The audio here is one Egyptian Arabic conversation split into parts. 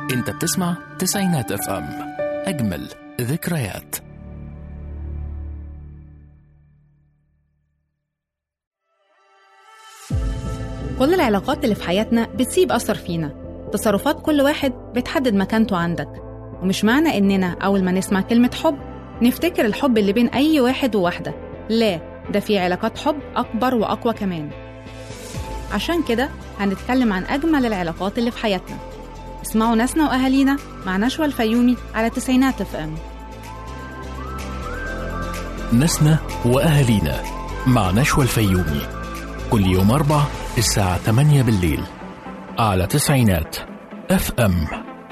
انت بتسمع تسعينات اف ام اجمل ذكريات كل العلاقات اللي في حياتنا بتسيب أثر فينا تصرفات كل واحد بتحدد مكانته عندك ومش معنى إننا أول ما نسمع كلمة حب نفتكر الحب اللي بين أي واحد وواحدة لا ده في علاقات حب أكبر وأقوى كمان عشان كده هنتكلم عن أجمل العلاقات اللي في حياتنا اسمعوا ناسنا وأهالينا مع نشوى الفيومي على تسعينات اف ام ناسنا واهالينا مع نشوى الفيومي كل يوم اربع الساعه 8 بالليل على تسعينات اف ام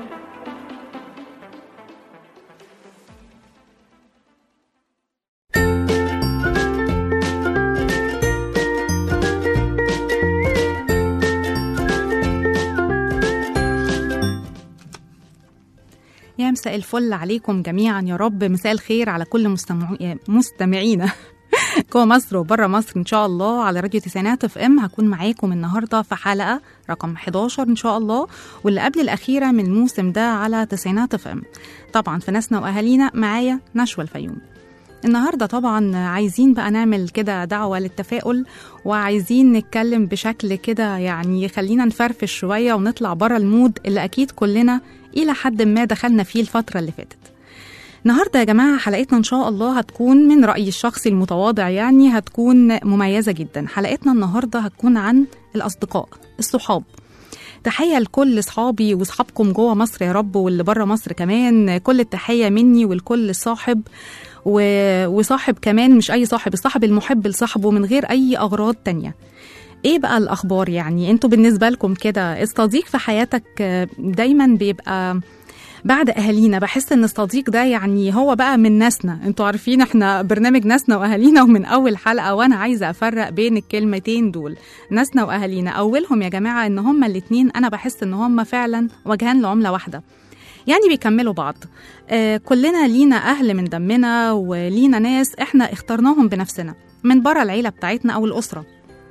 يا مساء الفل عليكم جميعا يا رب مساء الخير على كل مستمع... مستمعينا جوه مصر وبره مصر ان شاء الله على راديو تسعينات اف ام هكون معاكم النهارده في حلقه رقم 11 ان شاء الله واللي قبل الاخيره من الموسم ده على تسعينات اف ام طبعا في ناسنا واهالينا معايا نشوى الفيوم النهارده طبعا عايزين بقى نعمل كده دعوه للتفاؤل وعايزين نتكلم بشكل كده يعني يخلينا نفرفش شويه ونطلع بره المود اللي اكيد كلنا الى حد ما دخلنا فيه الفتره اللي فاتت النهارده يا جماعه حلقتنا ان شاء الله هتكون من رايي الشخصي المتواضع يعني هتكون مميزه جدا حلقتنا النهارده هتكون عن الاصدقاء الصحاب تحية لكل صحابي وصحابكم جوه مصر يا رب واللي بره مصر كمان كل التحية مني ولكل صاحب و... وصاحب كمان مش أي صاحب الصاحب المحب لصاحبه من غير أي أغراض تانية ايه بقى الاخبار يعني انتوا بالنسبه لكم كده الصديق في حياتك دايما بيبقى بعد اهالينا بحس ان الصديق ده يعني هو بقى من ناسنا انتوا عارفين احنا برنامج ناسنا واهالينا ومن اول حلقه وانا عايزه افرق بين الكلمتين دول ناسنا واهالينا اولهم يا جماعه ان هما الاتنين انا بحس ان هما فعلا وجهان لعمله واحده يعني بيكملوا بعض آه كلنا لينا اهل من دمنا ولينا ناس احنا اخترناهم بنفسنا من بره العيله بتاعتنا او الاسره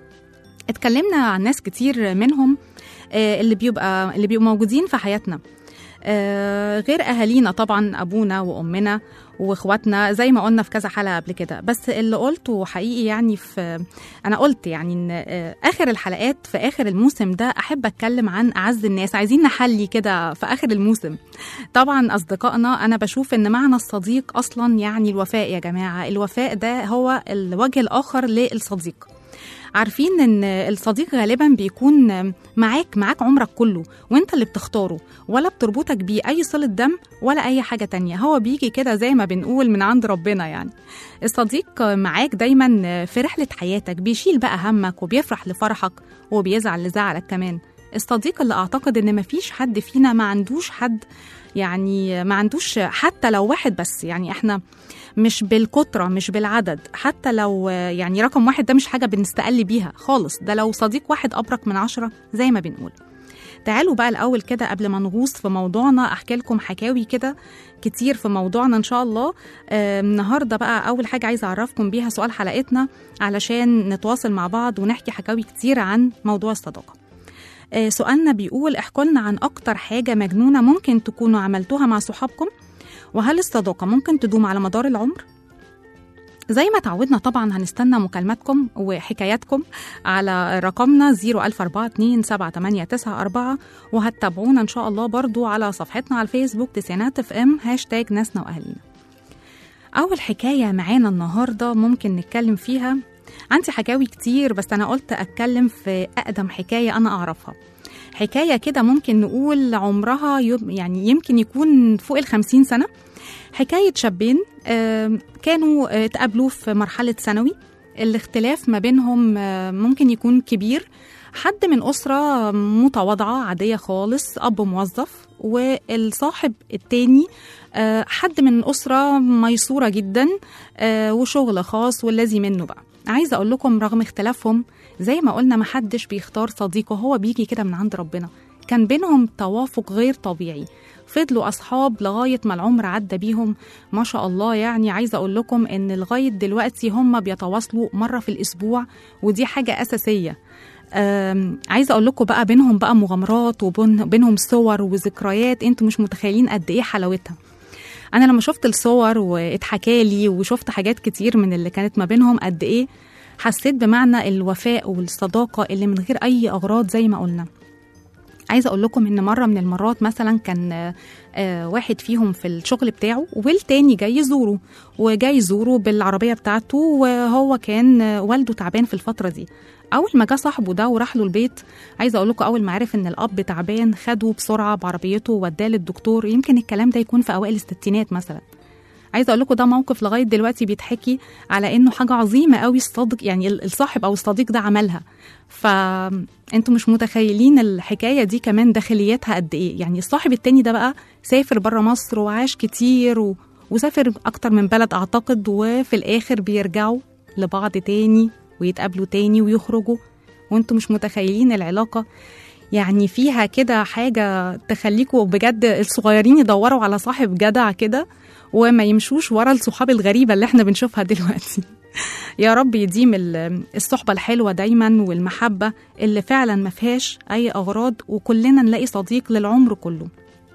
اتكلمنا عن ناس كتير منهم آه اللي بيبقى اللي بيبقوا موجودين في حياتنا آه غير اهالينا طبعا ابونا وامنا واخواتنا زي ما قلنا في كذا حلقه قبل كده بس اللي قلته حقيقي يعني في انا قلت يعني ان آه اخر الحلقات في اخر الموسم ده احب اتكلم عن اعز الناس عايزين نحلي كده في اخر الموسم طبعا اصدقائنا انا بشوف ان معنى الصديق اصلا يعني الوفاء يا جماعه الوفاء ده هو الوجه الاخر للصديق عارفين ان الصديق غالبا بيكون معاك معاك عمرك كله وانت اللي بتختاره ولا بتربطك بيه اي صله دم ولا اي حاجه تانية هو بيجي كده زي ما بنقول من عند ربنا يعني الصديق معاك دايما في رحله حياتك بيشيل بقى همك وبيفرح لفرحك وبيزعل لزعلك كمان الصديق اللي اعتقد ان مفيش حد فينا ما عندوش حد يعني ما عندوش حتى لو واحد بس يعني احنا مش بالكترة مش بالعدد حتى لو يعني رقم واحد ده مش حاجة بنستقل بيها خالص ده لو صديق واحد أبرك من عشرة زي ما بنقول تعالوا بقى الأول كده قبل ما نغوص في موضوعنا أحكي لكم حكاوي كده كتير في موضوعنا إن شاء الله آه النهاردة بقى أول حاجة عايزة أعرفكم بيها سؤال حلقتنا علشان نتواصل مع بعض ونحكي حكاوي كتير عن موضوع الصداقة آه سؤالنا بيقول احكوا لنا عن أكتر حاجة مجنونة ممكن تكونوا عملتوها مع صحابكم وهل الصداقة ممكن تدوم على مدار العمر؟ زي ما تعودنا طبعا هنستنى مكالماتكم وحكاياتكم على رقمنا 004278894 وهتتابعونا ان شاء الله برضو على صفحتنا على الفيسبوك تسعينات اف ام هاشتاج ناسنا واهالينا اول حكاية معانا النهاردة ممكن نتكلم فيها عندي حكاوي كتير بس انا قلت اتكلم في اقدم حكاية انا اعرفها حكاية كده ممكن نقول عمرها يعني يمكن يكون فوق الخمسين سنة حكاية شابين كانوا اتقابلوا في مرحلة ثانوي الاختلاف ما بينهم ممكن يكون كبير حد من أسرة متواضعة عادية خالص أب موظف والصاحب التاني حد من أسرة ميسورة جدا وشغل خاص والذي منه بقى عايزة أقول لكم رغم اختلافهم زي ما قلنا محدش بيختار صديقه هو بيجي كده من عند ربنا كان بينهم توافق غير طبيعي فضلوا أصحاب لغاية ما العمر عدى بيهم ما شاء الله يعني عايزة أقول لكم إن لغاية دلوقتي هم بيتواصلوا مرة في الأسبوع ودي حاجة أساسية آم، عايزه اقول لكم بقى بينهم بقى مغامرات وبينهم صور وذكريات انتوا مش متخيلين قد ايه حلاوتها انا لما شفت الصور واتحكى لي وشفت حاجات كتير من اللي كانت ما بينهم قد ايه حسيت بمعنى الوفاء والصداقه اللي من غير اي اغراض زي ما قلنا عايزه اقول لكم ان مره من المرات مثلا كان آه، آه، واحد فيهم في الشغل بتاعه والتاني جاي يزوره وجاي يزوره بالعربيه بتاعته وهو كان آه، والده تعبان في الفتره دي اول ما جه صاحبه ده وراح له البيت عايزه اقول لكم اول ما عرف ان الاب تعبان خده بسرعه بعربيته ووداه للدكتور يمكن الكلام ده يكون في اوائل الستينات مثلا عايزه اقول لكم ده موقف لغايه دلوقتي بيتحكي على انه حاجه عظيمه قوي الصادق يعني ال- الصاحب او الصديق ده عملها فانتوا مش متخيلين الحكايه دي كمان داخلياتها قد ايه يعني الصاحب التاني ده بقى سافر بره مصر وعاش كتير و... وسافر اكتر من بلد اعتقد وفي الاخر بيرجعوا لبعض تاني ويتقابلوا تاني ويخرجوا وانتوا مش متخيلين العلاقه يعني فيها كده حاجه تخليكوا بجد الصغيرين يدوروا على صاحب جدع كده وما يمشوش ورا الصحاب الغريبه اللي احنا بنشوفها دلوقتي يا رب يديم ال- الصحبة الحلوة دايما والمحبة اللي فعلا ما فيهاش أي أغراض وكلنا نلاقي صديق للعمر كله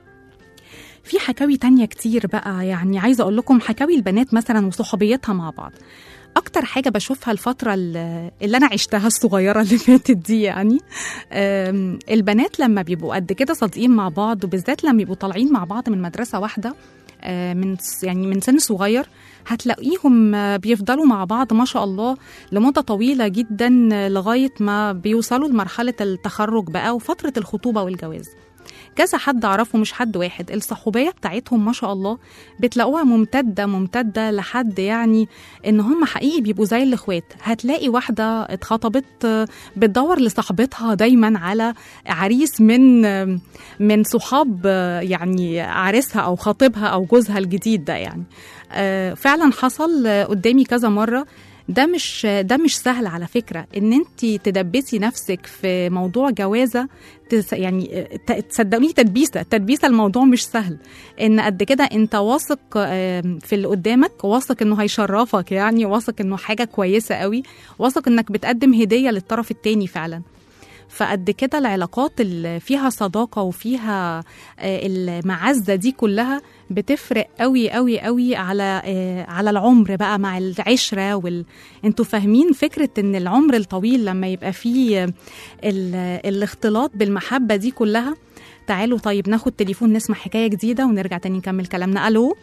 في حكاوي تانية كتير بقى يعني عايزة أقول لكم حكاوي البنات مثلا وصحوبيتها مع بعض أكتر حاجة بشوفها الفترة ال- اللي أنا عشتها الصغيرة اللي فاتت دي يعني أم، البنات لما بيبقوا قد كده صادقين مع بعض وبالذات لما يبقوا طالعين مع بعض من مدرسة واحدة آه، من س- يعني من سن صغير هتلاقيهم آه، بيفضلوا مع بعض ما شاء الله لمدة طويلة جدا آه، لغاية ما بيوصلوا لمرحلة التخرج بقى وفترة الخطوبة والجواز كذا حد أعرفه مش حد واحد الصحوبية بتاعتهم ما شاء الله بتلاقوها ممتدة ممتدة لحد يعني إن هم حقيقي بيبقوا زي الإخوات هتلاقي واحدة اتخطبت آه، بتدور لصاحبتها دايما على عريس من آه، من صحاب آه، يعني عريسها أو خطيبها أو جوزها الجديد ده يعني آه، فعلا حصل آه، قدامي كذا مرة ده مش ده مش سهل على فكرة ان انت تدبسي نفسك في موضوع جوازة تس يعني آه، ت- تصدقوني تدبيسة تدبيسة الموضوع مش سهل ان قد كده انت واثق آه، في اللي قدامك واثق انه هيشرفك يعني واثق انه حاجة كويسة قوي واثق انك بتقدم هدية للطرف التاني فعلا فقد كده العلاقات اللي فيها صداقة وفيها آه، المعزة دي كلها بتفرق قوي قوي قوي على آه، على العمر بقى مع العشرة وال... انتوا فاهمين فكرة ان العمر الطويل لما يبقى فيه آه، ال... الاختلاط بالمحبة دي كلها تعالوا طيب ناخد تليفون نسمع حكاية جديدة ونرجع تاني نكمل كلامنا ألو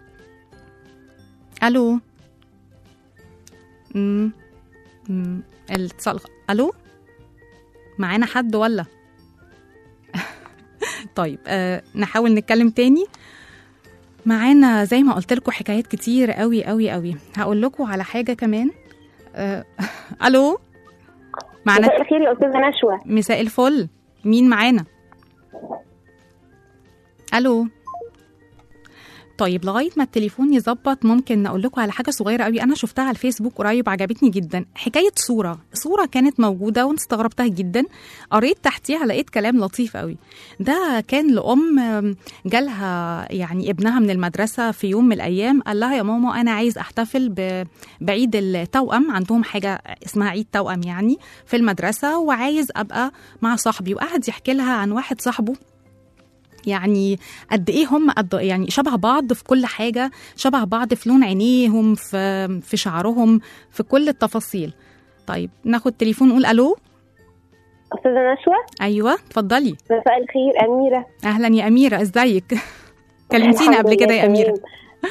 ألو امم امم الاتصال ألو معانا حد ولا طيب آه نحاول نتكلم تاني معانا زي ما قلت لكم حكايات كتير قوي قوي قوي هقول لكم على حاجه كمان آه الو معانا مساء الخير يا استاذه نشوى مساء الفل مين معانا الو طيب لغايه ما التليفون يظبط ممكن اقول لكم على حاجه صغيره قوي انا شفتها على الفيسبوك قريب عجبتني جدا حكايه صوره صوره كانت موجوده وانا استغربتها جدا قريت تحتيها لقيت كلام لطيف قوي ده كان لام آم، جالها يعني ابنها من المدرسه في يوم من الايام قال لها يا ماما انا عايز احتفل ب- بعيد التوأم عندهم حاجه اسمها عيد توأم يعني في المدرسه وعايز ابقى مع صاحبي وقعد يحكي لها عن واحد صاحبه يعني قد ايه هم قد يعني شبه بعض في كل حاجه شبه بعض في لون عينيهم في في شعرهم في كل التفاصيل طيب ناخد تليفون نقول الو استاذه نشوى ايوه اتفضلي مساء الخير اميره اهلا يا اميره ازيك كلمتينا الحمد قبل كده لله يا اميره تمام.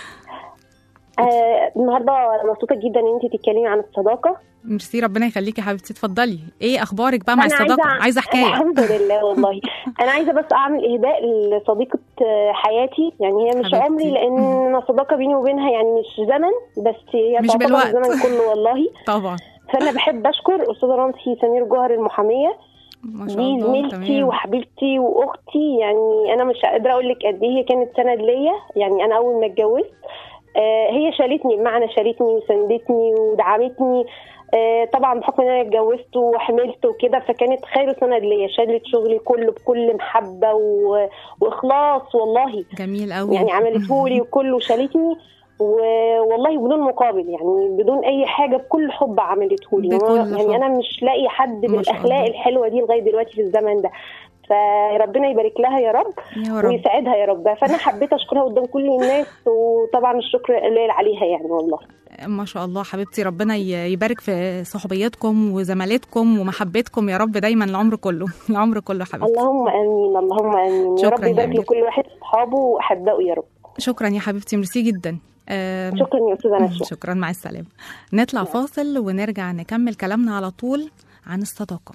آه النهارده أنا مبسوطه جدا ان انت تتكلمي عن الصداقه ميرسي ربنا يخليكي يا حبيبتي اتفضلي ايه اخبارك بقى مع أنا الصداقه عايزة- عايزه حكايه الحمد لله والله انا عايزه بس اعمل اهداء لصديقه آه، حياتي يعني هي مش حبيبتي. عمري لان الصداقه بيني وبينها يعني مش زمن بس هي مش تعتبر بالوقت. الزمن كله والله طبعا فانا بحب اشكر استاذه رانسي سمير جوهر المحاميه ما شاء دي الله زميلتي تمام وحبيبتي واختي يعني انا مش قادره اقول لك قد ايه هي كانت سند ليا يعني انا اول ما اتجوزت آه، هي شالتني بمعنى شالتني وسندتني ودعمتني آه، طبعا بحكم ان انا اتجوزت وحملت وكده فكانت خير سند ليا شالت شغلي كله بكل محبه و... واخلاص والله جميل قوي يعني عملته لي وكله شالتني والله بدون مقابل يعني بدون اي حاجه بكل حب عملته لي بكل يعني حب. انا مش لاقي حد ما شاء بالاخلاق الله. الحلوه دي لغايه دلوقتي في الزمن ده فربنا يبارك لها يا رب يا رب ويساعدها يا رب فانا حبيت اشكرها قدام كل الناس وطبعا الشكر قليل عليها يعني والله ما شاء الله حبيبتي ربنا ي- يبارك في صحوبيتكم وزمالتكم ومحبتكم يا رب دايما العمر كله العمر كله حبيبتي اللهم امين اللهم امين يا شكراً رب يا يبارك أمير. لكل واحد اصحابه واحبائه يا رب شكرا يا حبيبتي ميرسي جدا آم، شكرا يا استاذه نشوى شكرا مع السلامة نطلع فاصل ونرجع نكمل كلامنا على طول عن الصداقة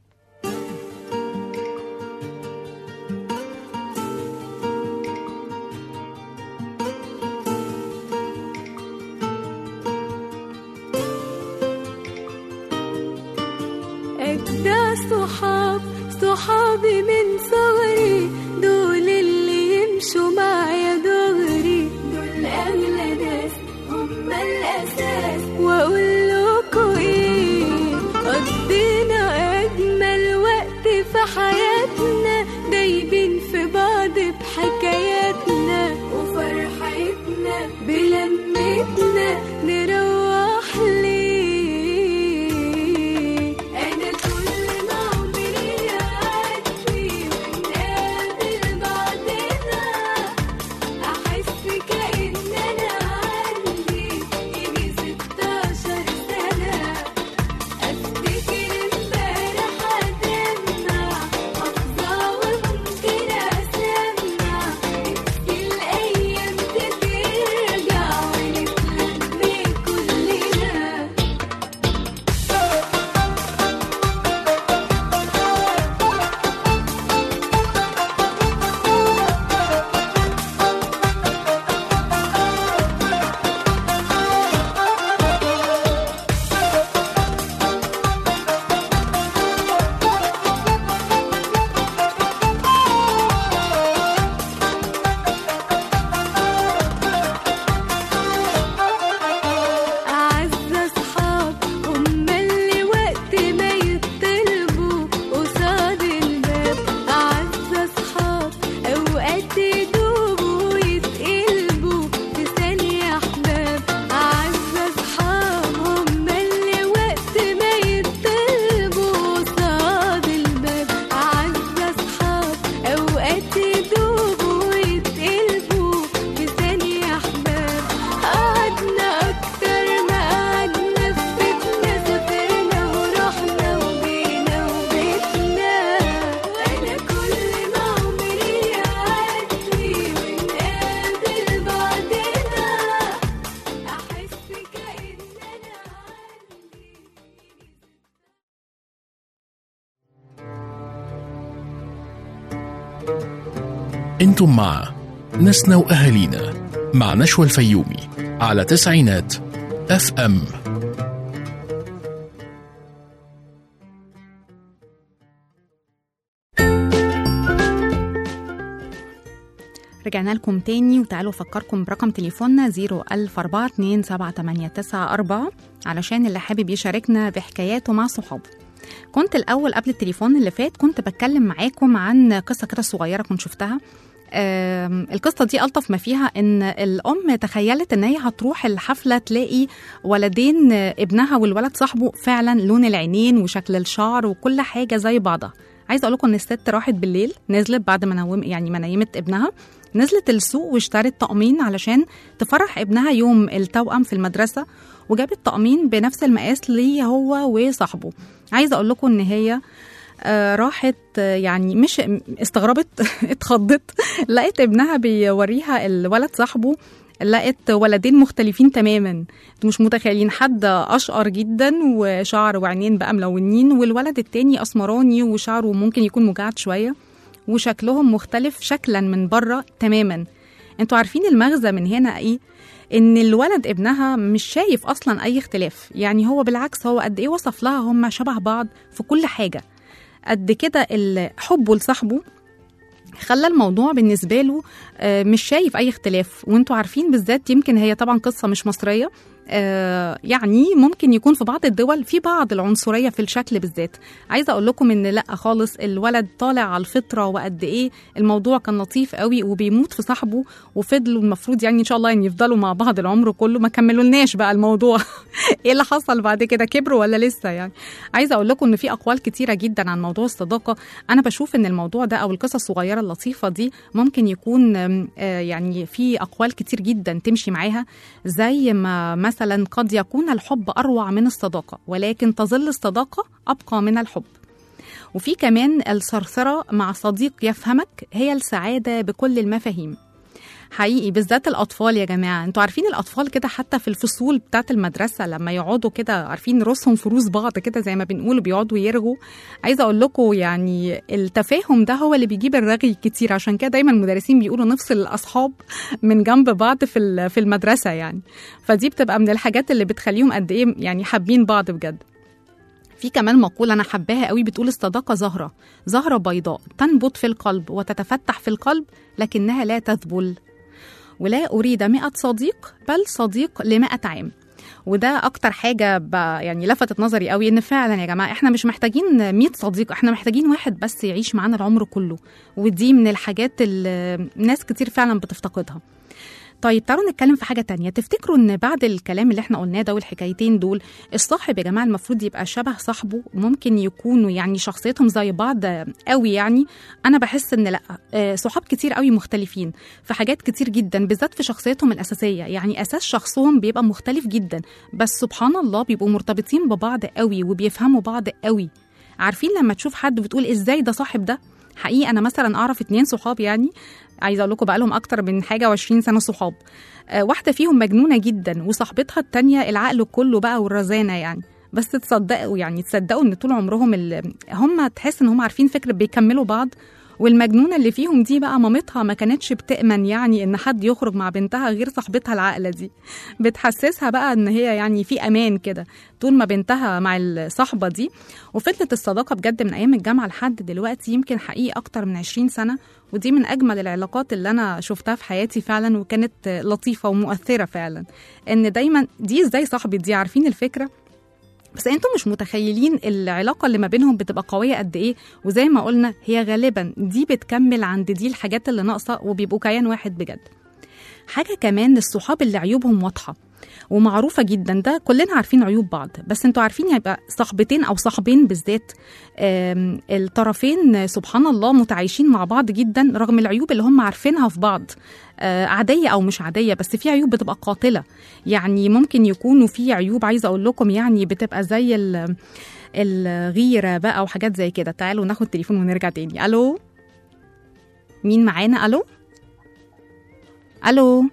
أجدع صحاب صحابي من صغري دول اللي يمشوا معايا دغري دول أغلى ناس هم الأساس وأقول لكم إيه قضينا أجمل وقت في حياتنا دايبين في بعض بحكاياتنا وفرحتنا بلمتنا نروح ليه أنا كل ما عمري يعدي ونقابل بعضنا أحس كأن أنا عندي يجي ستاشر سنة أفتكر امبارح أدمع أفضى وممكن أسمع نفسي الأيام ترجع ونتلم كلنا أعز أصحاب هم اللي وقت ما يطلبوا قصاد الباب أعز أصحاب أوقات يدوبوا ويتقلبوا في ثانية أحباب أعز أصحاب هم اللي وقت ما يطلبوا قصاد الباب أعز أصحاب أوقات يدوبوا ويتقلبوا في ثانية أحباب قعدنا أكتر ما قعدنا في بيتنا سافرنا ورحنا وجينا وبيتنا وأنا كل ما عمري يعدي ونقابل بعضنا أحس كأن أنا عندي انتم مع ناسنا واهالينا مع نشوى الفيومي على تسعينات اف ام رجعنا لكم تاني وتعالوا أفكركم برقم تليفوننا 010427894 علشان اللي حابب يشاركنا بحكاياته مع صحابه كنت الأول قبل التليفون اللي فات كنت بتكلم معاكم عن قصة كده صغيرة كنت شفتها آم، القصة دي ألطف ما فيها إن الأم تخيلت إن هي هتروح الحفلة تلاقي ولدين آه، ابنها والولد صاحبه فعلا لون العينين وشكل الشعر وكل حاجة زي بعضها عايزة أقول لكم إن الست راحت بالليل نزلت بعد ما نوم يعني ما نيمت ابنها نزلت السوق واشترت طقمين علشان تفرح ابنها يوم التوأم في المدرسة وجابت طقمين بنفس المقاس ليه هو وصاحبه عايزة أقول لكم إن هي آه، راحت آه، يعني مش استغربت اتخضت لقيت ابنها بيوريها الولد صاحبه لقيت ولدين مختلفين تماما انتوا مش متخيلين حد اشقر جدا وشعر وعينين بقى ملونين والولد التاني اسمراني وشعره ممكن يكون مجعد شويه وشكلهم مختلف شكلا من بره تماما انتوا عارفين المغزى من هنا ايه ان الولد ابنها مش شايف اصلا اي اختلاف يعني هو بالعكس هو قد ايه وصف لها هم شبه بعض في كل حاجه قد كده ال- حبه لصاحبه خلى الموضوع بالنسبه له آه، مش شايف اي اختلاف وانتوا عارفين بالذات يمكن هي طبعا قصه مش مصريه آه يعني ممكن يكون في بعض الدول في بعض العنصريه في الشكل بالذات عايزه اقول لكم ان لا خالص الولد طالع على الفطره وقد ايه الموضوع كان لطيف قوي وبيموت في صاحبه وفضلوا المفروض يعني ان شاء الله يعني يفضلوا مع بعض العمر كله ما كملولناش بقى الموضوع ايه اللي حصل بعد كده كبروا ولا لسه يعني عايزه اقول لكم ان في اقوال كتيره جدا عن موضوع الصداقه انا بشوف ان الموضوع ده او القصص الصغيره اللطيفه دي ممكن يكون آم، آه، يعني في اقوال كتير جدا تمشي معاها زي ما مثلا قد يكون الحب اروع من الصداقه ولكن تظل الصداقه ابقى من الحب وفي كمان الثرثره مع صديق يفهمك هي السعاده بكل المفاهيم حقيقي بالذات الاطفال يا جماعه انتوا عارفين الاطفال كده حتى في الفصول بتاعه المدرسه لما يقعدوا كده عارفين راسهم في روس بعض كده زي ما بنقول بيقعدوا يرغوا عايزه اقول لكم يعني التفاهم ده هو اللي بيجيب الرغي كتير عشان كده دايما المدرسين بيقولوا نفصل الاصحاب من جنب بعض في ال- في المدرسه يعني فدي بتبقى من الحاجات اللي بتخليهم قد ايه يعني حابين بعض بجد في كمان مقولة أنا حباها قوي بتقول الصداقة زهرة زهرة بيضاء تنبت في القلب وتتفتح في القلب لكنها لا تذبل ولا أريد مئة صديق بل صديق لمئة عام وده اكتر حاجه ب... يعني لفتت نظري قوي ان فعلا يا جماعه احنا مش محتاجين 100 صديق احنا محتاجين واحد بس يعيش معانا العمر كله ودي من الحاجات اللي ناس كتير فعلا بتفتقدها طيب تعالوا نتكلم في حاجة تانية تفتكروا ان بعد الكلام اللي احنا قلناه ده والحكايتين دول الصاحب يا جماعة المفروض يبقى شبه صاحبه ممكن يكونوا يعني شخصيتهم زي بعض قوي يعني انا بحس ان لا آه، صحاب كتير قوي مختلفين في حاجات كتير جدا بالذات في شخصيتهم الأساسية يعني أساس شخصهم بيبقى مختلف جدا بس سبحان الله بيبقوا مرتبطين ببعض قوي وبيفهموا بعض قوي عارفين لما تشوف حد بتقول ازاي ده صاحب ده حقيقي انا مثلا اعرف اتنين صحاب يعني عايزه اقول لكم بقالهم اكتر من حاجه و20 سنه صحاب آه، واحده فيهم مجنونه جدا وصاحبتها التانية العقل كله بقى والرزانه يعني بس تصدقوا يعني تصدقوا ان طول عمرهم ال- هم تحس ان هم عارفين فكره بيكملوا بعض والمجنونه اللي فيهم دي بقى مامتها ما كانتش بتأمن يعني ان حد يخرج مع بنتها غير صاحبتها العاقله دي بتحسسها بقى ان هي يعني في امان كده طول ما بنتها مع الصحبه دي وفضلت الصداقه بجد من ايام الجامعه لحد دلوقتي يمكن حقيقي اكتر من 20 سنه ودي من اجمل العلاقات اللي انا شفتها في حياتي فعلا وكانت لطيفه ومؤثره فعلا ان دايما دي ازاي صاحبي دي عارفين الفكره بس انتم مش متخيلين العلاقه اللي ما بينهم بتبقى قويه قد ايه وزي ما قلنا هي غالبا دي بتكمل عند دي الحاجات اللي ناقصه وبيبقوا كيان واحد بجد حاجه كمان الصحاب اللي عيوبهم واضحه ومعروفه جدا ده كلنا عارفين عيوب بعض بس انتوا عارفين يبقى صاحبتين او صاحبين بالذات آم، الطرفين سبحان الله متعايشين مع بعض جدا رغم العيوب اللي هم عارفينها في بعض آه، عاديه او مش عاديه بس في عيوب بتبقى قاتله يعني ممكن يكونوا في عيوب عايزه اقول لكم يعني بتبقى زي ال- الغيره بقى وحاجات زي كده تعالوا ناخد تليفون ونرجع تاني الو مين معانا الو الو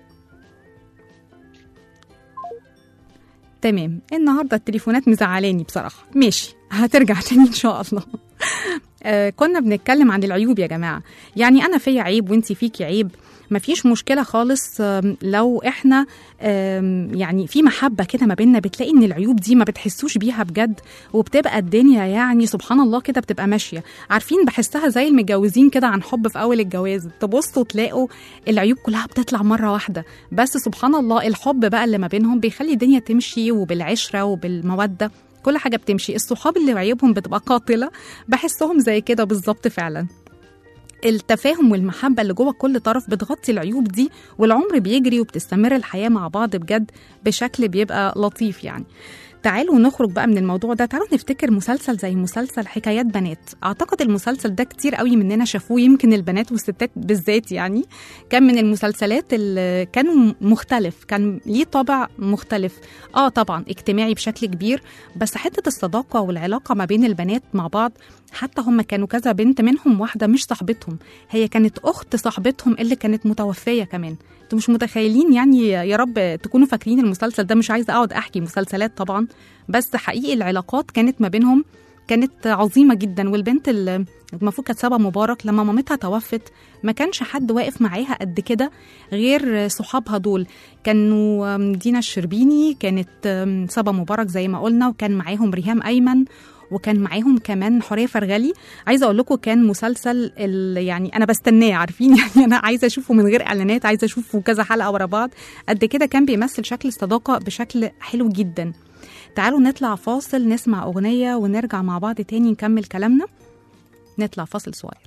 تمام النهارده التليفونات مزعلاني بصراحه ماشي هترجع تاني ان شاء الله آه كنا بنتكلم عن العيوب يا جماعه يعني انا فيا عيب وانت فيكي عيب مفيش مشكله خالص آم، لو احنا آم، يعني في محبه كده ما بيننا بتلاقي ان العيوب دي ما بتحسوش بيها بجد وبتبقى الدنيا يعني سبحان الله كده بتبقى ماشيه عارفين بحسها زي المتجوزين كده عن حب في اول الجواز تبصوا تلاقوا العيوب كلها بتطلع مره واحده بس سبحان الله الحب بقى اللي ما بينهم بيخلي الدنيا تمشي وبالعشره وبالموده كل حاجه بتمشي الصحاب اللي عيوبهم بتبقى قاتله بحسهم زي كده بالظبط فعلا التفاهم والمحبة اللي جوه كل طرف بتغطي العيوب دي والعمر بيجري وبتستمر الحياة مع بعض بجد بشكل بيبقى لطيف يعني تعالوا نخرج بقى من الموضوع ده تعالوا نفتكر مسلسل زي مسلسل حكايات بنات اعتقد المسلسل ده كتير قوي مننا شافوه يمكن البنات والستات بالذات يعني كان من المسلسلات اللي كانوا مختلف كان ليه طابع مختلف اه طبعا اجتماعي بشكل كبير بس حته الصداقه والعلاقه ما بين البنات مع بعض حتى هم كانوا كذا بنت منهم واحده مش صاحبتهم هي كانت اخت صاحبتهم اللي كانت متوفيه كمان انتوا مش متخيلين يعني يا رب تكونوا فاكرين المسلسل ده مش عايزه اقعد احكي مسلسلات طبعا بس حقيقي العلاقات كانت ما بينهم كانت عظيمه جدا والبنت اللي المفروض كانت سبا مبارك لما مامتها توفت ما كانش حد واقف معاها قد كده غير صحابها دول كانوا دينا الشربيني كانت سبا مبارك زي ما قلنا وكان معاهم ريهام ايمن وكان معاهم كمان حوريه فرغلي عايزه اقول لكم كان مسلسل ال- يعني انا بستناه عارفين يعني انا عايزه اشوفه من غير اعلانات عايزه اشوفه كذا حلقه ورا بعض قد كده كان بيمثل شكل الصداقه بشكل حلو جدا تعالوا نطلع فاصل نسمع اغنيه ونرجع مع بعض تاني نكمل كلامنا نطلع فاصل صغير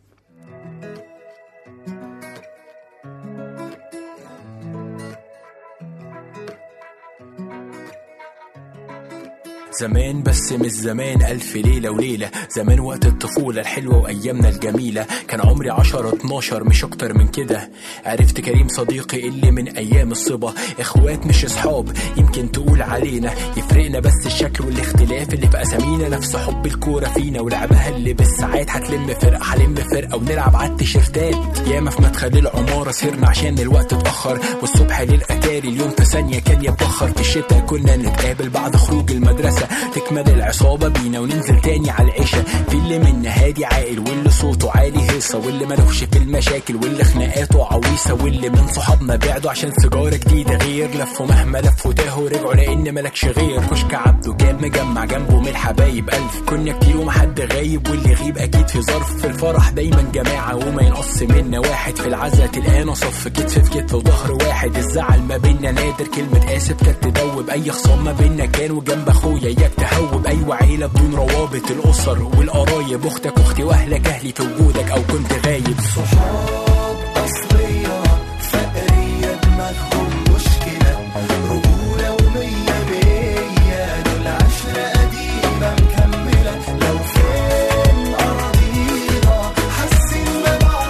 زمان بس مش زمان ألف ليلة وليلة زمان وقت الطفولة الحلوة وأيامنا الجميلة كان عمري عشرة اتناشر مش أكتر من كده عرفت كريم صديقي اللي من أيام الصبا إخوات مش أصحاب يمكن تقول علينا يفرقنا بس الشكل والاختلاف اللي في أسامينا نفس حب الكورة فينا ولعبها اللي بالساعات هتلم فرقة هلم فرقة ونلعب على التيشيرتات ياما في مدخل العمارة سهرنا عشان الوقت اتأخر والصبح للأتاري اليوم في ثانية كان يتبخر في الشتا كنا نتقابل بعد خروج المدرسة تكمل العصابة بينا وننزل تاني على العشاء في اللي منا هادي عاقل واللي صوته عالي هيصة واللي ملوش في المشاكل واللي خناقاته عويصة واللي من صحابنا بعدوا عشان سيجارة جديدة غير لفوا مهما لفوا تاهوا رجعوا لأن ملكش غير كشك عبده كان مجمع جنبه من الحبايب ألف كنا كتير ومحد غايب واللي يغيب أكيد في ظرف في الفرح دايما جماعة وما ينقص منا واحد في العزا تلقانا صف كتف في كتف وظهر واحد الزعل ما بينا نادر كلمة آسف كانت تدوب أي خصام ما بينا كان وجنب أخويا إياك تهوب أيوة عيلة بدون روابط الأسر والقرايب أختك أختي وأهلك أهلي في وجودك أو كنت غايب صحاب أصلية فقرية دماغهم مشكلة رجولة ومية مية دول عشرة قديمة مكملة لو فين أراضينا حاسين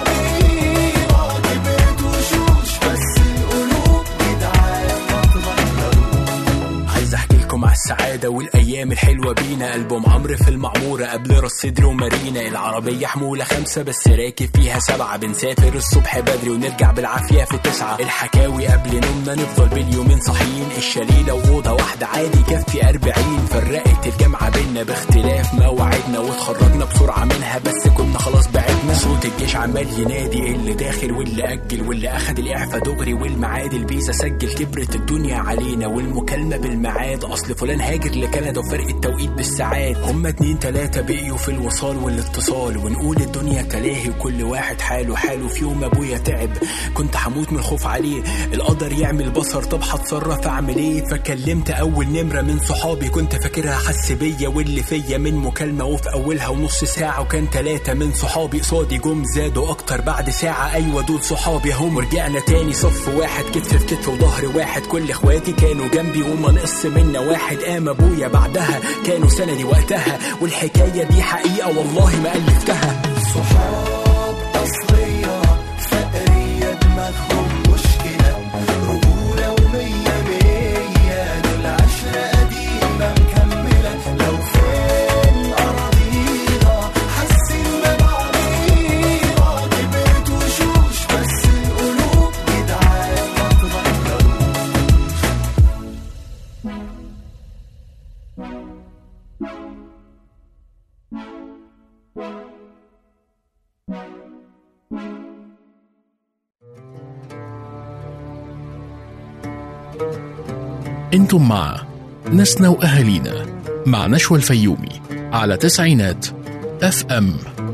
ببعضينا كبرت وشوش بس القلوب جدعان ما اتغيروش عايز احكي لكم على السعادة والأيام الحلوة بينا ألبوم عمرو في المعمورة قبل راس صدر ومارينا العربية حمولة خمسة بس راكب فيها سبعة بنسافر الصبح بدري ونرجع بالعافية في تسعة الحكاوي قبل نومنا نفضل باليومين صاحيين الشليلة وأوضة واحدة عادي يكفي أربعين فرقت الجامعة بينا باختلاف مواعيدنا واتخرجنا بسرعة منها بس كنا خلاص بعدنا صوت الجيش عمال ينادي اللي داخل واللي أجل واللي أخد الإعفاء دغري والميعاد الفيزا سجل كبرت الدنيا علينا والمكالمة بالميعاد أصل فلان هاجر لكندا وفرق التوقيت بالساعات هما اتنين تلاتة بقيوا في الوصال والاتصال ونقول الدنيا تلاهي وكل واحد حاله حاله في يوم أبويا تعب كنت هموت من الخوف عليه القدر يعمل بصر طب هتصرف أعمل إيه فكلمت أول نمرة من صحابي كنت فاكرها حس بيا واللي فيا من مكالمة وفي أولها ونص ساعة وكان تلاتة من صحابي قصادي جم زادوا أكتر بعد ساعة أيوة دول صحابي هم ورجعنا تاني صف واحد كتف في كتف وظهر واحد كل إخواتي كانوا جنبي وما نقص منا واحد قام أبويا بعدها كانوا سندي وقتها والحكاية دي حقيقة والله ما ألفتها صحاب أصلية فقرية دماغهم مشكلة رجولة ومية مية دول عشرة قديمة مكملة لو فين أراضينا حاسين ببعضينا كبرت وشوش بس القلوب جدعان ما اتغيروش انتم مع ناسنا واهالينا مع نشوى الفيومي على تسعينات اف ام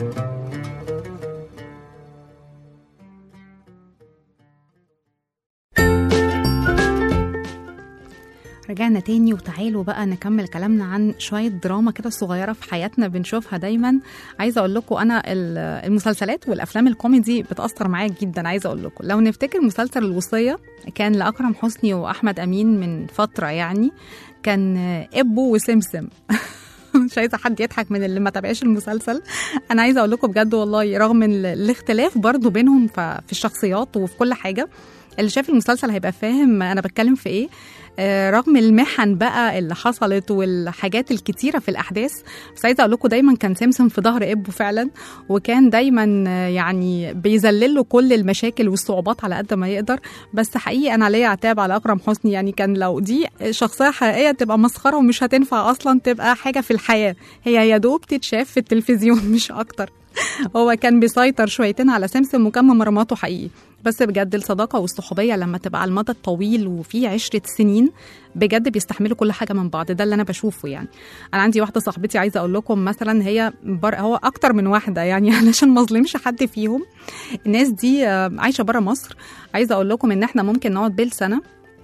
رجعنا تاني وتعالوا بقى نكمل كلامنا عن شوية دراما كده صغيرة في حياتنا بنشوفها دايما عايزة أقول لكم أنا ال- المسلسلات والأفلام الكوميدي بتأثر معايا جدا عايزة أقول لكم لو نفتكر مسلسل الوصية كان لأكرم حسني وأحمد أمين من فترة يعني كان إبو وسمسم مش عايزه حد يضحك من اللي ما تابعش المسلسل انا عايزه اقول لكم بجد والله رغم ال- الاختلاف برضو بينهم ف- في الشخصيات وفي كل حاجه اللي شاف المسلسل هيبقى فاهم انا بتكلم في ايه آه، رغم المحن بقى اللي حصلت والحاجات الكتيره في الاحداث بس عايزه اقول لكم دايما كان سمسم في ظهر ابو فعلا وكان دايما آه، يعني بيذلل له كل المشاكل والصعوبات على قد ما يقدر بس حقيقي انا ليا عتاب على اكرم حسني يعني كان لو دي شخصيه حقيقيه تبقى مسخره ومش هتنفع اصلا تبقى حاجه في الحياه هي يا دوب تتشاف في التلفزيون مش اكتر هو كان بيسيطر شويتين على سمسم وكان مرماته حقيقي بس بجد الصداقة والصحوبية لما تبقى على المدى الطويل وفي عشرة سنين بجد بيستحملوا كل حاجة من بعض ده اللي أنا بشوفه يعني أنا عندي واحدة صاحبتي عايزة أقول لكم مثلا هي بر... هو أكتر من واحدة يعني علشان ما أظلمش حد فيهم الناس دي آه، عايشة برا مصر عايزة أقول لكم إن إحنا ممكن نقعد بالسنة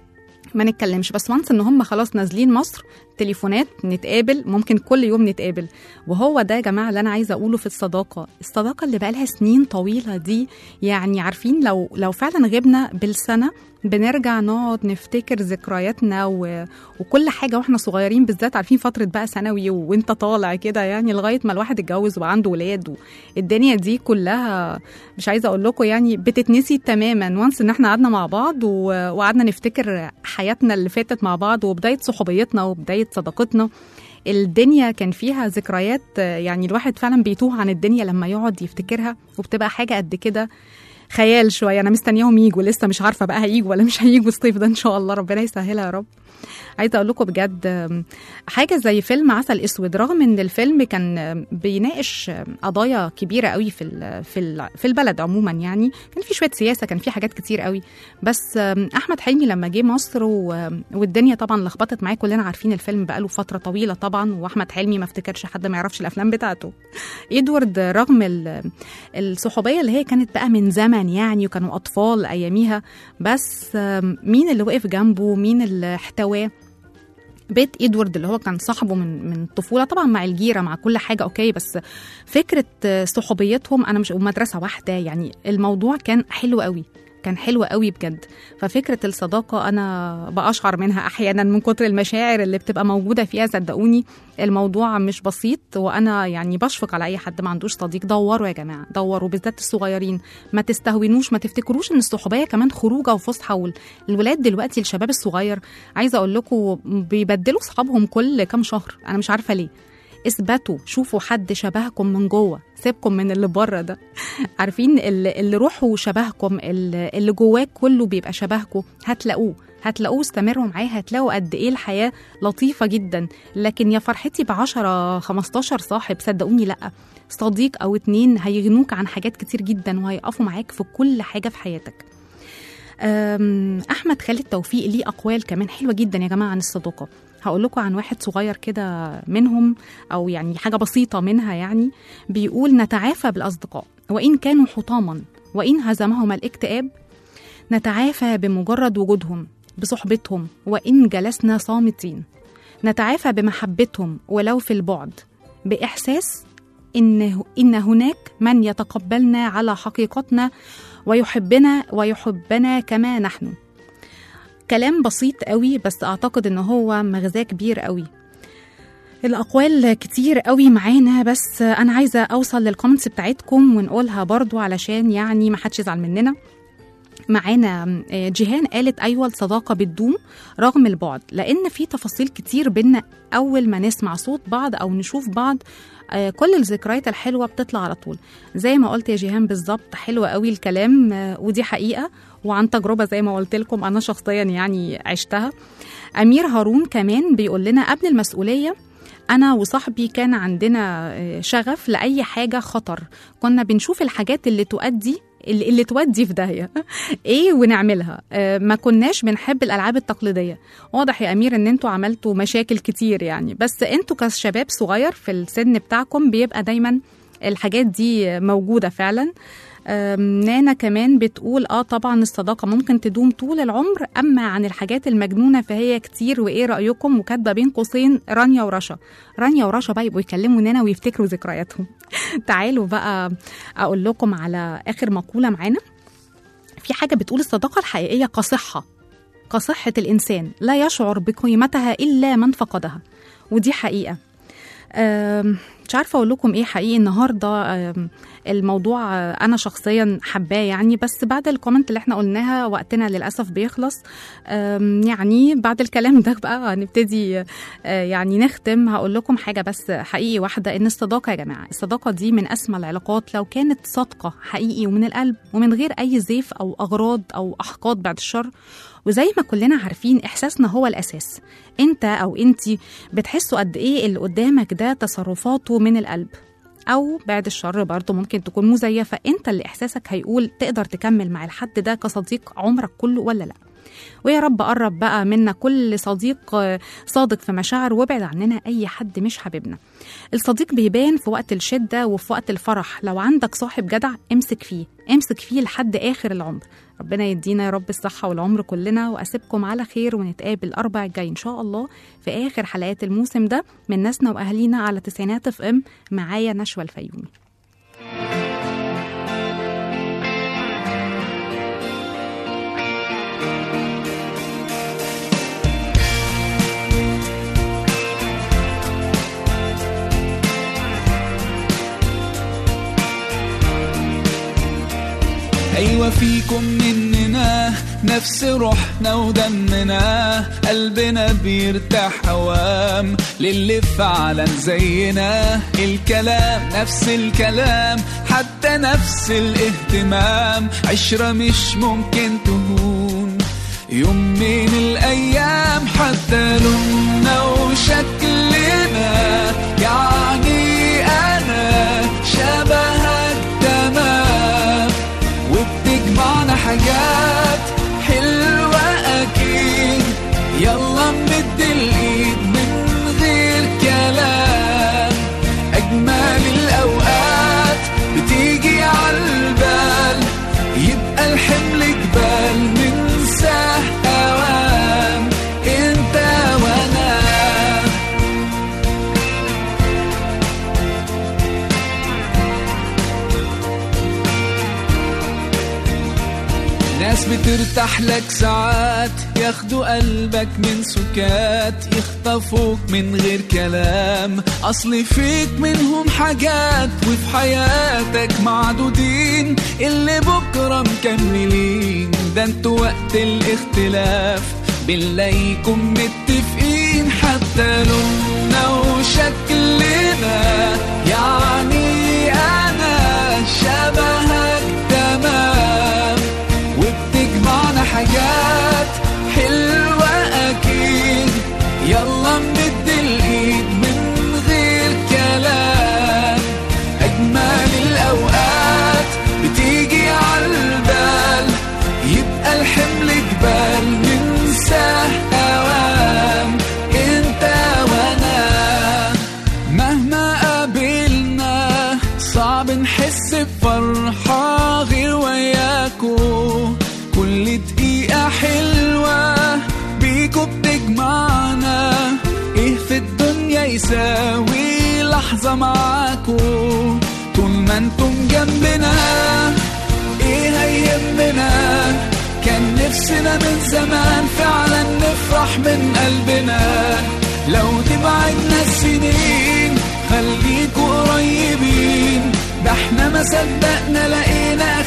ما نتكلمش بس وانس ان هم خلاص نازلين مصر تليفونات نتقابل ممكن كل يوم نتقابل وهو ده يا جماعه اللي انا عايزه اقوله في الصداقه الصداقه اللي بقالها سنين طويله دي يعني عارفين لو لو فعلا غبنا بالسنه بنرجع نقعد نفتكر ذكرياتنا و... وكل حاجه واحنا صغيرين بالذات عارفين فتره بقى ثانوي و... وانت طالع كده يعني لغايه ما الواحد اتجوز وعنده ولاد والدنيا دي كلها مش عايزه اقول لكم يعني بتتنسي تماما وانس ان احنا قعدنا مع بعض و... وقعدنا نفتكر حياتنا اللي فاتت مع بعض وبدايه صحوبيتنا وبدايه صداقتنا الدنيا كان فيها ذكريات آه، يعني الواحد فعلا بيتوه عن الدنيا لما يقعد يفتكرها وبتبقى حاجه قد كده خيال شويه انا مستنياهم يجوا لسه مش عارفه بقى هيجوا ولا مش هيجوا الصيف ده ان شاء الله ربنا يسهلها يا رب عايزه اقول لكم بجد آم، حاجه زي فيلم عسل اسود رغم ان الفيلم كان آم، بيناقش آم، قضايا كبيره قوي في ال- في ال- في البلد عموما يعني كان في شويه سياسه كان في حاجات كتير قوي بس آم، احمد حلمي لما جه مصر و- والدنيا طبعا لخبطت معاه كلنا عارفين الفيلم بقاله فتره طويله طبعا واحمد حلمي ما افتكرش حد ما يعرفش الافلام بتاعته ادوارد رغم ال- الصحوبيه اللي هي كانت بقى من زمن يعني وكانوا اطفال اياميها بس آم، مين اللي وقف جنبه مين اللي احتواه بيت ادوارد اللي هو كان صاحبه من من الطفوله طبعا مع الجيره مع كل حاجه اوكي بس فكره آه، صحوبيتهم انا مش ومدرسه واحده يعني الموضوع كان حلو قوي كان حلو قوي بجد ففكره الصداقه انا بأشعر منها احيانا من كتر المشاعر اللي بتبقى موجوده فيها صدقوني الموضوع مش بسيط وانا يعني بشفق على اي حد ما عندوش صديق دوروا يا جماعه دوروا بالذات الصغيرين ما تستهونوش ما تفتكروش ان الصحوبيه كمان خروجه وفسحه وال- الولاد دلوقتي الشباب الصغير عايزه اقول لكم بيبدلوا اصحابهم كل كام شهر انا مش عارفه ليه اثبتوا شوفوا حد شبهكم من جوه سيبكم من اللي بره ده عارفين اللي, اللي روحه شبهكم اللي اللي جواك كله بيبقى شبهكم هتلاقوه هتلاقوه استمروا معاه هتلاقوا قد ايه الحياه لطيفه جدا لكن يا فرحتي ب 10 15 صاحب صدقوني لا صديق او اتنين هيغنوك عن حاجات كتير جدا وهيقفوا معاك في كل حاجه في حياتك أم، احمد خالد توفيق ليه اقوال كمان حلوه جدا يا جماعه عن الصداقه هقول لكم عن واحد صغير كده منهم او يعني حاجه بسيطه منها يعني بيقول نتعافى بالاصدقاء وان كانوا حطاما وان هزمهم الاكتئاب نتعافى بمجرد وجودهم بصحبتهم وان جلسنا صامتين نتعافى بمحبتهم ولو في البعد باحساس ان ان هناك من يتقبلنا على حقيقتنا ويحبنا ويحبنا كما نحن كلام بسيط قوي بس اعتقد ان هو مغزاه كبير قوي الاقوال كتير قوي معانا بس انا عايزه اوصل للكومنتس بتاعتكم ونقولها برضو علشان يعني ما حدش يزعل مننا معانا آه، جيهان قالت ايوه الصداقه بتدوم رغم البعد لان في تفاصيل كتير بينا اول ما نسمع صوت بعض او نشوف بعض آه، كل الذكريات الحلوه بتطلع على طول زي ما قلت يا جيهان بالظبط حلو قوي الكلام آه، ودي حقيقه وعن تجربه زي ما قلت لكم انا شخصيا يعني عشتها امير هارون كمان بيقول لنا قبل المسؤوليه انا وصاحبي كان عندنا آه، شغف لاي حاجه خطر كنا بنشوف الحاجات اللي تؤدي اللي, اللي تودي في داهيه ايه ونعملها آه، ما كناش بنحب الالعاب التقليديه واضح يا امير ان انتوا عملتوا مشاكل كتير يعني بس انتوا كشباب صغير في السن بتاعكم بيبقى دايما الحاجات دي موجوده فعلا آم، نانا كمان بتقول اه طبعا الصداقه ممكن تدوم طول العمر اما عن الحاجات المجنونه فهي كتير وايه رايكم وكاتبه بين قوسين رانيا ورشا رانيا ورشا بقى يبقوا يكلموا نانا ويفتكروا ذكرياتهم تعالوا بقى اقول لكم على اخر مقوله معانا في حاجه بتقول الصداقه الحقيقيه كصحه كصحه الانسان لا يشعر بقيمتها الا من فقدها ودي حقيقه أم، مش عارفه اقول لكم ايه حقيقي النهارده أم، الموضوع آه، انا شخصيا حباه يعني بس بعد الكومنت اللي احنا قلناها وقتنا للاسف بيخلص أم، يعني بعد الكلام ده بقى هنبتدي آه، يعني نختم هقول لكم حاجه بس حقيقي واحده ان الصداقه يا جماعه الصداقه دي من اسمى العلاقات لو كانت صادقه حقيقي ومن القلب ومن غير اي زيف او اغراض او احقاد بعد الشر وزي ما كلنا عارفين احساسنا هو الاساس انت او انتي بتحسوا قد ايه اللي قدامك ده تصرفاته من القلب او بعد الشر برضه ممكن تكون مزيفه انت اللي احساسك هيقول تقدر تكمل مع الحد ده كصديق عمرك كله ولا لا ويا رب قرب بقى منا كل صديق آه، صادق في مشاعره وابعد عننا اي حد مش حبيبنا الصديق بيبان في وقت الشده وفي وقت الفرح لو عندك صاحب جدع امسك فيه امسك فيه لحد اخر العمر ربنا يدينا يا رب الصحة والعمر كلنا وأسيبكم على خير ونتقابل الأربع الجاي إن شاء الله في آخر حلقات الموسم ده من ناسنا وأهالينا على تسعينات اف ام معايا نشوى الفيومي أيوة فيكم مننا نفس روحنا ودمنا قلبنا بيرتاح هوام للي فعلا زينا الكلام نفس الكلام حتى نفس الاهتمام عشرة مش ممكن تهون يوم من الأيام حتى لوننا وشكلنا يعني أنا شبهك تمام وبتجمعنا حاجات حلوة أكيد يلا نمد الإيد من غير كلام أجمل الأوقات بتيجي عالبال يبقى الحمل جبال ننساه أوام انت وانا ناس بترتاح لك ساعات ياخدوا قلبك من سكات يخطفوك من غير كلام اصل فيك منهم حاجات وفي حياتك معدودين اللي بكره مكملين ده انتوا وقت الاختلاف بنلاقيكم متفقين حتى لوننا وشكلنا يعني انا شبهك تمام وبتجمعنا حاجات حلوة أكيد يلا نمد الإيد من غير كلام أجمل الأوقات بتيجي عالبال يبقى الحمل جبال ننساه أوام انت وانا مهما قابلنا صعب نحس بفرحة غير وياكو كل دقيقة حلوة بيكو بتجمعنا ايه في الدنيا يساوي لحظة معاكو طول ما انتم جنبنا ايه هيهمنا كان نفسنا من زمان فعلا نفرح من قلبنا لو تبعدنا السنين خليكوا قريبين ده احنا ما صدقنا لقينا